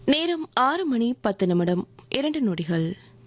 நேரம் ஆறு மணி பத்து நிமிடம் இரண்டு நொடிகள்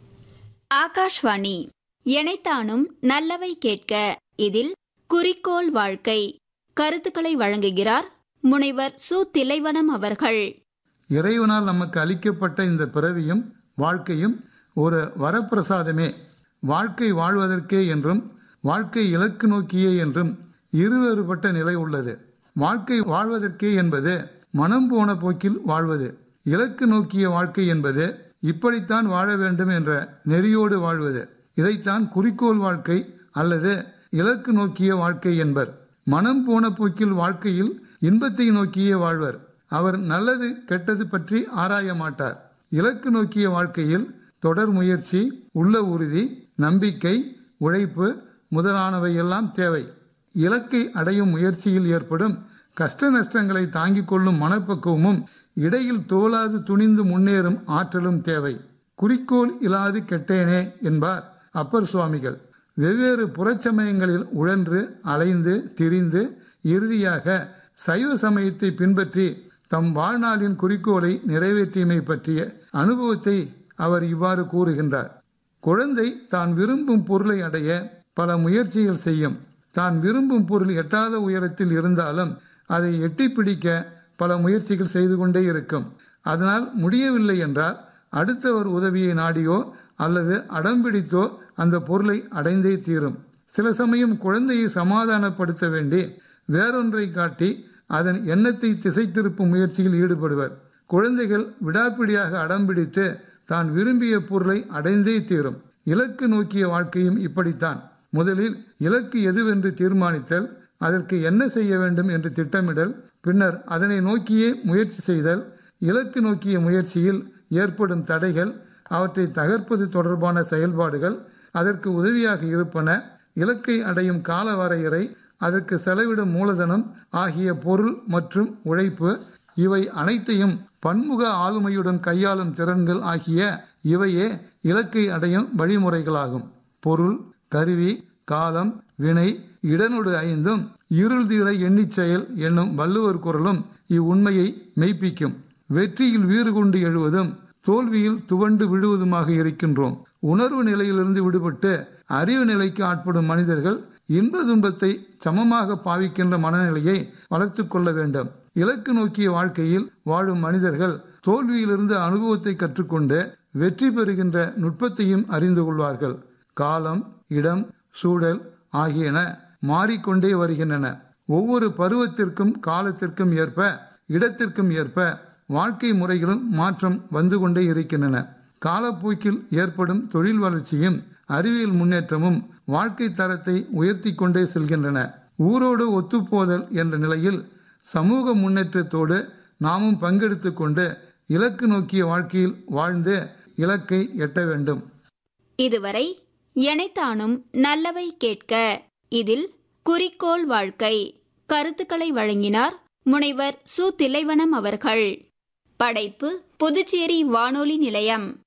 ஆகாஷ்வாணி எனைத்தானும் நல்லவை கேட்க இதில் குறிக்கோள் வாழ்க்கை கருத்துக்களை வழங்குகிறார் முனைவர் சு திலைவனம் அவர்கள் இறைவனால் நமக்கு அளிக்கப்பட்ட இந்த பிறவியும் வாழ்க்கையும் ஒரு வரப்பிரசாதமே வாழ்க்கை வாழ்வதற்கே என்றும் வாழ்க்கை இலக்கு நோக்கியே என்றும் இருவேறுபட்ட நிலை உள்ளது வாழ்க்கை வாழ்வதற்கே என்பது மனம் போன போக்கில் வாழ்வது இலக்கு நோக்கிய வாழ்க்கை என்பது இப்படித்தான் வாழ வேண்டும் என்ற நெறியோடு வாழ்வது இதைத்தான் குறிக்கோள் வாழ்க்கை அல்லது இலக்கு நோக்கிய வாழ்க்கை என்பர் மனம் போன போக்கில் வாழ்க்கையில் இன்பத்தை நோக்கியே வாழ்வர் அவர் நல்லது கெட்டது பற்றி ஆராய மாட்டார் இலக்கு நோக்கிய வாழ்க்கையில் தொடர் முயற்சி உள்ள உறுதி நம்பிக்கை உழைப்பு முதலானவை எல்லாம் தேவை இலக்கை அடையும் முயற்சியில் ஏற்படும் கஷ்ட நஷ்டங்களை தாங்கிக் கொள்ளும் மனப்பக்குவமும் இடையில் தோலாது துணிந்து முன்னேறும் ஆற்றலும் தேவை குறிக்கோள் இல்லாது கெட்டேனே என்பார் அப்பர் சுவாமிகள் வெவ்வேறு புறச்சமயங்களில் உழன்று அலைந்து திரிந்து இறுதியாக சைவ சமயத்தை பின்பற்றி தம் வாழ்நாளின் குறிக்கோளை நிறைவேற்றியமை பற்றிய அனுபவத்தை அவர் இவ்வாறு கூறுகின்றார் குழந்தை தான் விரும்பும் பொருளை அடைய பல முயற்சிகள் செய்யும் தான் விரும்பும் பொருள் எட்டாத உயரத்தில் இருந்தாலும் அதை எட்டி பிடிக்க பல முயற்சிகள் செய்து கொண்டே இருக்கும் அதனால் முடியவில்லை என்றால் அடுத்தவர் உதவியை நாடியோ அல்லது அடம்பிடித்தோ அந்த பொருளை அடைந்தே தீரும் சில சமயம் குழந்தையை சமாதானப்படுத்த வேண்டி வேறொன்றை காட்டி அதன் எண்ணத்தை திசை திருப்பும் முயற்சியில் ஈடுபடுவர் குழந்தைகள் விடாப்பிடியாக அடம்பிடித்து தான் விரும்பிய பொருளை அடைந்தே தீரும் இலக்கு நோக்கிய வாழ்க்கையும் இப்படித்தான் முதலில் இலக்கு எதுவென்று தீர்மானித்தல் அதற்கு என்ன செய்ய வேண்டும் என்று திட்டமிடல் பின்னர் அதனை நோக்கியே முயற்சி செய்தல் இலக்கு நோக்கிய முயற்சியில் ஏற்படும் தடைகள் அவற்றை தகர்ப்பது தொடர்பான செயல்பாடுகள் அதற்கு உதவியாக இருப்பன இலக்கை அடையும் கால வரையறை அதற்கு செலவிடும் மூலதனம் ஆகிய பொருள் மற்றும் உழைப்பு இவை அனைத்தையும் பன்முக ஆளுமையுடன் கையாளும் திறன்கள் ஆகிய இவையே இலக்கை அடையும் வழிமுறைகளாகும் பொருள் கருவி காலம் வினை இடனொடு ஐந்தும் இருள் தீர எண்ணிச் செயல் என்னும் வள்ளுவர் குரலும் இவ்வுண்மையை மெய்ப்பிக்கும் வெற்றியில் வீறு கொண்டு எழுவதும் தோல்வியில் துவண்டு விழுவதுமாக இருக்கின்றோம் உணர்வு நிலையிலிருந்து விடுபட்டு அறிவு நிலைக்கு ஆட்படும் மனிதர்கள் இன்ப துன்பத்தை சமமாக பாவிக்கின்ற மனநிலையை வளர்த்து கொள்ள வேண்டும் இலக்கு நோக்கிய வாழ்க்கையில் வாழும் மனிதர்கள் தோல்வியிலிருந்து அனுபவத்தை கற்றுக்கொண்டு வெற்றி பெறுகின்ற நுட்பத்தையும் அறிந்து கொள்வார்கள் காலம் இடம் சூழல் ஆகியன மாறிக்கொண்டே வருகின்றன ஒவ்வொரு பருவத்திற்கும் காலத்திற்கும் ஏற்ப இடத்திற்கும் ஏற்ப வாழ்க்கை முறைகளும் மாற்றம் வந்து கொண்டே இருக்கின்றன காலப்போக்கில் ஏற்படும் தொழில் வளர்ச்சியும் அறிவியல் முன்னேற்றமும் வாழ்க்கை தரத்தை உயர்த்தி கொண்டே செல்கின்றன ஊரோடு ஒத்துப்போதல் என்ற நிலையில் சமூக முன்னேற்றத்தோடு நாமும் பங்கெடுத்து கொண்டு இலக்கு நோக்கிய வாழ்க்கையில் வாழ்ந்து இலக்கை எட்ட வேண்டும் இதுவரை எனைத்தானும் நல்லவை கேட்க இதில் குறிக்கோள் வாழ்க்கை கருத்துக்களை வழங்கினார் முனைவர் சு திலைவனம் அவர்கள் படைப்பு புதுச்சேரி வானொலி நிலையம்